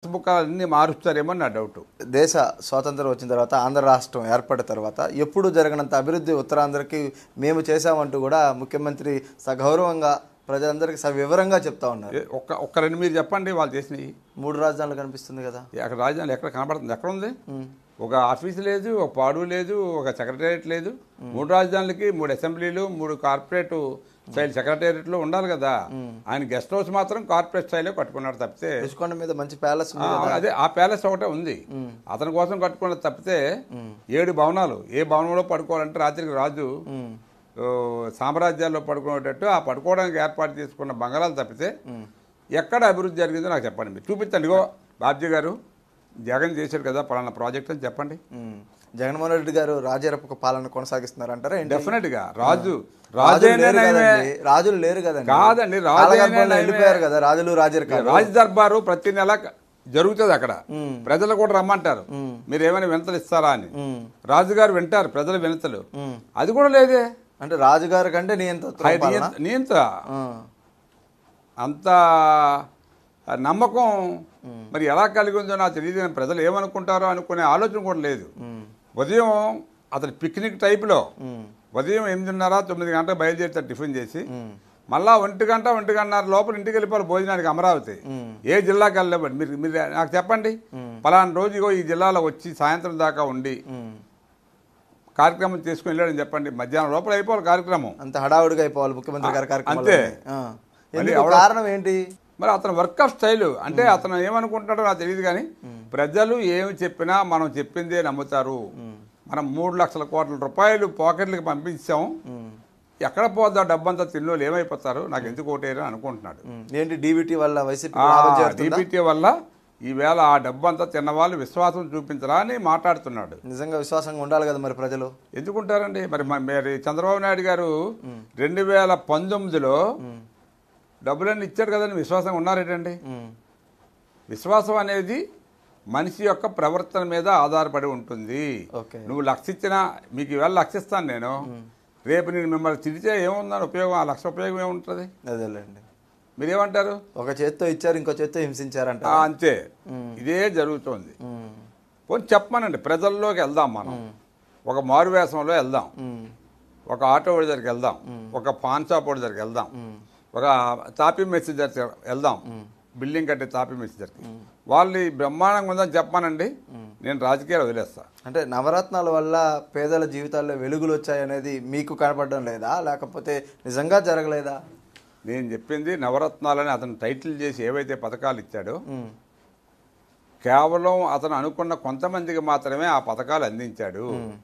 పుస్తకాలన్నీ మారుస్తారేమో నా డౌట్ దేశ స్వాతంత్రం వచ్చిన తర్వాత ఆంధ్ర రాష్ట్రం ఏర్పడిన తర్వాత ఎప్పుడు జరగనంత అభివృద్ధి ఉత్తరాంధ్రకి మేము చేశామంటూ కూడా ముఖ్యమంత్రి సగౌరవంగా ప్రజలందరికీ సవివరంగా చెప్తా ఉన్నారు ఏ- ఒక్క ఒక్క రెండు మీరు చెప్పండి వాళ్ళు చేసినవి మూడు రాజధానులు కనిపిస్తుంది కదా అక్కడ రాజధాని ఎక్కడ కనబడుతుంది ఎక్కడ ఉంది ఒక ఆఫీస్ లేదు ఒక పాడు లేదు ఒక సెక్రటేరియట్ లేదు మూడు రాజధానులకి మూడు అసెంబ్లీలు మూడు కార్పొరేట్ స్టైల్ సెక్రటేరియట్లు ఉండాలి కదా ఆయన గెస్ట్ హౌస్ మాత్రం కార్పొరేట్ స్టైల్లో కట్టుకున్నాడు తప్పితే రుషికొండ మీద మంచి ప్యాలెస్ ఆ, అదే ఆ ప్యాలెస్ ఒకటే ఉంది అతని కోసం కట్టుకున్నది తప్పితే ఏడు భవనాలు ఏ భవనంలో పడుకోవాలంటే రాత్రికి రాజు ఓ, సామ్రాజ్యాల్లో పడుకునేటట్టు ఆ పడుకోవడానికి ఏర్పాటు చేసుకున్న బంగారాలు తప్పితే ఎక్కడ అభివృద్ధి జరిగిందో నాకు చెప్పండి మీరు చూపించండి ఇగో బాబ్జీ గారు జగన్ చేశారు కదా పలానా ప్రాజెక్ట్ అని చెప్పండి జగన్మోహన్ రెడ్డి గారు రాజరపక పాలన కొనసాగిస్తున్నారంటారా ఏంటి? డెఫినెట్ గా రాజు రాజులు లేరు రాజైనా కదండి రాజులు లేరు కదండి కాదండి, రాజు కాలగర్భంలో అయినా వెళ్ళిపోయారు కదా రాజులు రాజరికాలు రాజ దర్బారు ప్రతి నెల జరుగుతుంది అక్కడ ప్రజలు కూడా రమ్మంటారు మీరు ఏమైనా వినతలు ఇస్తారా అని రాజుగారు వింటారు ప్రజల వినతలు అది కూడా లేదే అంటే రాజుగారి కంటే నియంత్రణ ఆయన నియంత- నియంత అంత నమ్మకం మరి ఎలా కలిగి ఉందో నాకు తెలియదు కానీ ప్రజలు ఏమనుకుంటారో అనుకునే ఆలోచన కూడా లేదు ఉదయం అతను పిక్నిక్ టైప్లో ఉదయం ఎనిమిదిన్నర తొమ్మిది గంటలకు బయలుదేరుతారు టిఫిన్ చేసి మళ్ళా ఒంటి గంట ఒంటి గంటన్నర లోపల ఇంటికి వెళ్ళిపోవాలి భోజనానికి అమరావతి ఏ జిల్లాకి వెళ్ళబడి మీరు మీరు నాకు చెప్పండి పలానా రోజు ఇగో ఈ జిల్లాలో వచ్చి సాయంత్రం దాకా ఉండి కార్యక్రమం చేసుకుని వెళ్ళాడని చెప్పండి మధ్యాహ్నం లోపల అయిపోవాలి కార్యక్రమం అంత హడావుడిగా అయిపోవాలి ముఖ్యమంత్రి గారి కార్యక్రమం అంతే. మళ్ళీ ఎవడో- కారణం ఏంటి మరి అతని వర్క్ ఆఫ్ స్టైల్ అంటే అతను ఏమనుకుంటాడో నాకు తెలియదు కానీ ప్రజలు ఏమి చెప్పినా మనం చెప్పిందే నమ్ముతారు మనం మూడు లక్షల కోట్ల రూపాయలు పాకెట్లకు పంపించాం ఎక్కడ పోద్దా డబ్బంతా తిన్నోళ్ళు ఏమైపోతారు నాకు ఎందుకు ఓటేరు అనుకుంటున్నాడు ఉమ్, ఏంటి డీబీటీ వల్ల వైసీపీ ఆ లాభం చేరుతుందా? డీబీటీ వల్ల ఈవేళ ఆ డబ్బంతా తిన్నవాళ్ళు విశ్వాసం చూపించరా అని మాట్లాడుతున్నాడు నిజంగా విశ్వాసంగా ఉండాలి కదా మరి ప్రజలు ఎందుకుంటారండి మరి మ- మరి చంద్రబాబు నాయుడు గారు రెండు వేల పంతొమ్మిదిలో డబ్బులన్నీ ఇచ్చాడు కదండి విశ్వాసంగా ఉన్నారేటండి ఉమ్, విశ్వాసం అనేది మనిషి యొక్క ప్రవర్తన మీద ఆధారపడి ఉంటుంది ఓకే నువ్వు లక్ష ఇచ్చినా మీకు ఈవేళ లక్ష ఇస్తాను నేను రేపు నేను మిమ్మల్ని తిరిగితే ఏముందని ఉపయోగం ఆ లక్ష ఉపయోగం ఏముంటుంది అదేలేండి మీరేమంటారు ఒక చేత్తో ఇచ్చారు ఇంకో చేత్తో హింసించారంట ఆ, అంతే ఇదే జరుగుతోంది ఉమ్, పోనీ చెప్పమనండి ప్రజల్లోకి వెళ్దాం మనం ఒక మారువేషంలో వెళ్దాం ఉమ్, ఒక ఆటో వాడి దగ్గరికి వెళ్దాం ఒక పాన్ షాప్ వాడి దగ్గరికి వెళ్దాం ఒక తాపీ మెస్సి దగ్గరికి వెళ్దాం బిల్డింగ్ కట్టే తాపీ మెస్సి దగ్గరికి వాళ్ళు ఈ బ్రహ్మాండంగా ఉందని చెప్పానండి నేను రాజకీయాలు వదిలేస్తా అంటే నవరత్నాల వల్ల పేదల జీవితాల్లో వెలుగులు వచ్చాయనేది మీకు కనపడడం లేదా లేకపోతే నిజంగా జరగలేదా నేను చెప్పింది నవరత్నాలని అతను టైటిల్ చేసి ఏవైతే పథకాలు ఇచ్చాడో ఉమ్, కేవలం అతను అనుకున్న కొంతమందికి మాత్రమే ఆ పథకాలు అందించాడు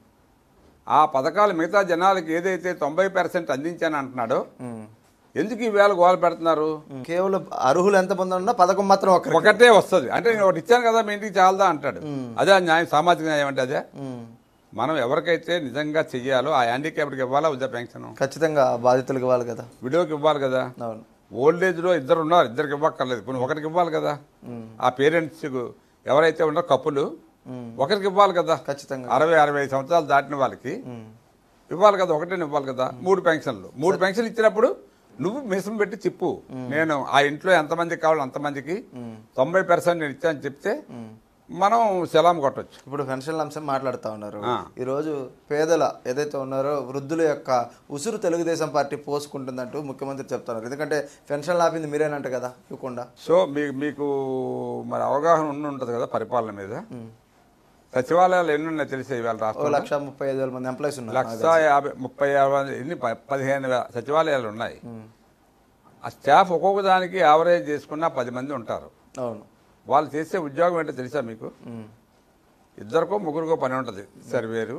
ఆ పథకాలు మిగతా జనాలకి ఏదైతే తొంభై పర్సెంట్ అందించాను అంటున్నాడో ఉమ్, ఎందుకు ఈవేళ గోల పెడుతున్నారు ఉమ్. కేవలం అర్హులు ఎంతమంది ఉన్నా పథకం మాత్రం ఒకరికి ఒకటే వస్తుంది అంటే నేను ఒకటి ఇచ్చాను కదా మీ ఇంటికి చాలదా అంటాడు అదే ఆ న్యాయం సామాజిక న్యాయం అంటే అదే ఉమ్, మనం ఎవరికైతే నిజంగా చెయ్యాలో ఆ హ్యాండిక్యాప్డ్కి ఇవ్వాలా వద్దా పెన్షన్ ఖచ్చితంగా బాధితులకు ఇవ్వాలి కదా విడోకి ఇవ్వాలి కదా అవును ఓల్డ్ ఏజ్లో ఇద్దరు ఉన్నారు ఇద్దరికి ఇవ్వక్కర్లేదు కొన్ని ఒకరికి ఇవ్వాలి కదా ఆ పేరెంట్స్ ఎవరైతే ఉన్నారో కప్పులు ఒకరికి ఇవ్వాలి కదా ఖచ్చితంగా అరవై అరవై ఐదు సంవత్సరాలు దాటిన వాళ్ళకి ఉమ్, ఇవ్వాలి కదా ఒకటే ఇవ్వాలి కదా మూడు పెన్షన్లు మూడు పెన్షన్లు ఇచ్చినప్పుడు నువ్వు మిషన్ పెట్టి చెప్పు నేను ఆ ఇంట్లో ఎంతమందికి కావాలో అంతమందికి తొంభై పర్సెంట్ నేను ఇచ్చాను చెప్తే మనం సెలాం కొట్టొచ్చు ఇప్పుడు పెన్షన్ల అంశం మాట్లాడుతూ ఉన్నారు ఆ. ఈరోజు పేదల ఏదైతే ఉన్నారో వృద్ధుల యొక్క ఉసురు తెలుగుదేశం పార్టీ పోసుకుంటుందంటూ ముఖ్యమంత్రి చెప్తున్నారు ఎందుకంటే పెన్షన్లు ఆపింది మీరేనంట కదా ఇవ్వకుండా సో మీకు మీకు మరి అవగాహన ఉండి ఉంటుంది కదా పరిపాలన మీద సచివాలయాలు ఎన్ని ఉన్నాయి తెలిసే ఇవాళ ఓ రాష్ట్రంలో లక్ష ముప్పై ఐదు వేల మంది ఎంప్లాయీస్ ఉన్నారు లక్ష యాభై ముప్పై యాభై ఎన్ని ప- పదిహేను వేల సచివాలయాలు ఉన్నాయి ఆ స్టాఫ్ ఒక్కొక్క దానికి యావరేజ్ చేసుకున్న పది మంది ఉంటారు అవును వాళ్ళు చేసే ఉద్యోగం ఏంటో తెలుసా మీకు ఉమ్, ఇద్దరికో ముగ్గురికో పని ఉంటుంది సర్వేరు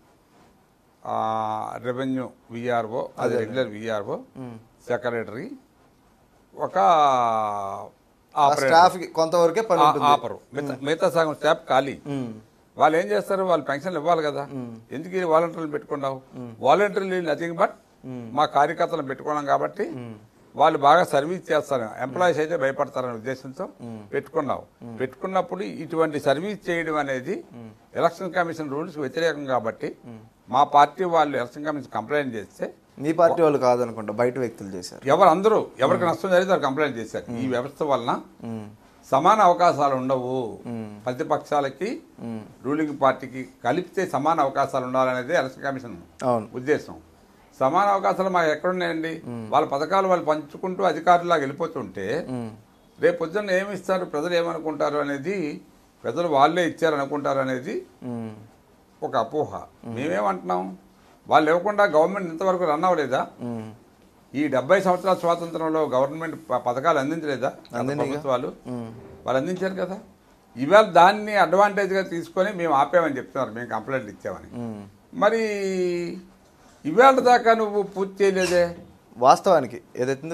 ఆ, రెవెన్యూ విఆర్ఓ అది రెగ్యులర్ విఆర్ఓ సెక్రటరీ ఒక ఆ ఆపరేటర్ స్టాఫ్ కి కొంతవరకే పని ఆ- ఉంటుంది ఆపరు మిగతా- మిగతా సగం స్టాఫ్ ఖాళీ ఉమ్, వాళ్ళు ఏం చేస్తారు వాళ్ళు పెన్షన్లు ఇవ్వాలి కదా ఎందుకు ఈ వాలంటీర్లు పెట్టుకున్నావు వాలంటీర్లు నథింగ్ బట్ మా కార్యకర్తలను పెట్టుకున్నాం కాబట్టి వాళ్ళు బాగా సర్వీస్ చేస్తారు ఎంప్లాయీస్ అయితే భయపడతారనే ఉద్దేశంతో పెట్టుకున్నావు పెట్టుకున్నప్పుడు ఇటువంటి సర్వీస్ చేయడం అనేది ఎలక్షన్ కమిషన్ రూల్స్ వ్యతిరేకం కాబట్టి మా పార్టీ వాళ్ళు ఎలక్షన్ కమిషన్ కంప్లైంట్ చేస్తే మీ పార్టీ వాళ్ళు కాదనుకుంటా బయట వ్యక్తులు చేశారు ఎవరు అందరూ ఎవరికి నష్టం జరిగితే వారు కంప్లైంట్ చేశారు ఈ వ్యవస్థ వలన ఉమ్, సమాన అవకాశాలు ఉండవు ఉమ్, ప్రతిపక్షాలకి ఉమ్, రూలింగ్ పార్టీకి కలిపితే సమాన అవకాశాలు ఉండాలనేది ఎలక్షన్ కమిషన్ అవును ఉద్దేశం సమాన అవకాశాలు మాకు ఎక్కడున్నాయండి వాళ్ళ పథకాలు వాళ్ళు పంచుకుంటూ అధికారులాగా వెళ్ళిపోతుంటే ఉమ్, రేపు పొద్దున్న ఏమి ఇస్తారు ప్రజలు ఏమనుకుంటారు అనేది ప్రజలు వాళ్ళే ఇచ్చారు అనుకుంటారు అనేది ఉమ్, ఒక అపోహ మేమేమంటున్నాం వాళ్ళు ఇవ్వకుండా గవర్నమెంట్ ఇంతవరకు రన్ అవ్వలేదా ఉమ్, ఈ డెబ్బై సంవత్సరాల స్వాతంత్రంలో గవర్నమెంట్ ప- పథకాలు అందించలేదా గత అందినాయిగా. ప్రభుత్వాలు ఉమ్, వాళ్ళు అందించారు కదా ఇవాళ దాన్ని అడ్వాంటేజ్గా తీసుకొని మేము ఆపామని చెప్తున్నారు మేము కంప్లైంట్ ఇచ్చామని ఉమ్. మరి ఇవాళ దాకా నువ్వు పూర్తి చేయలేదే వాస్తవానికి ఏదైతే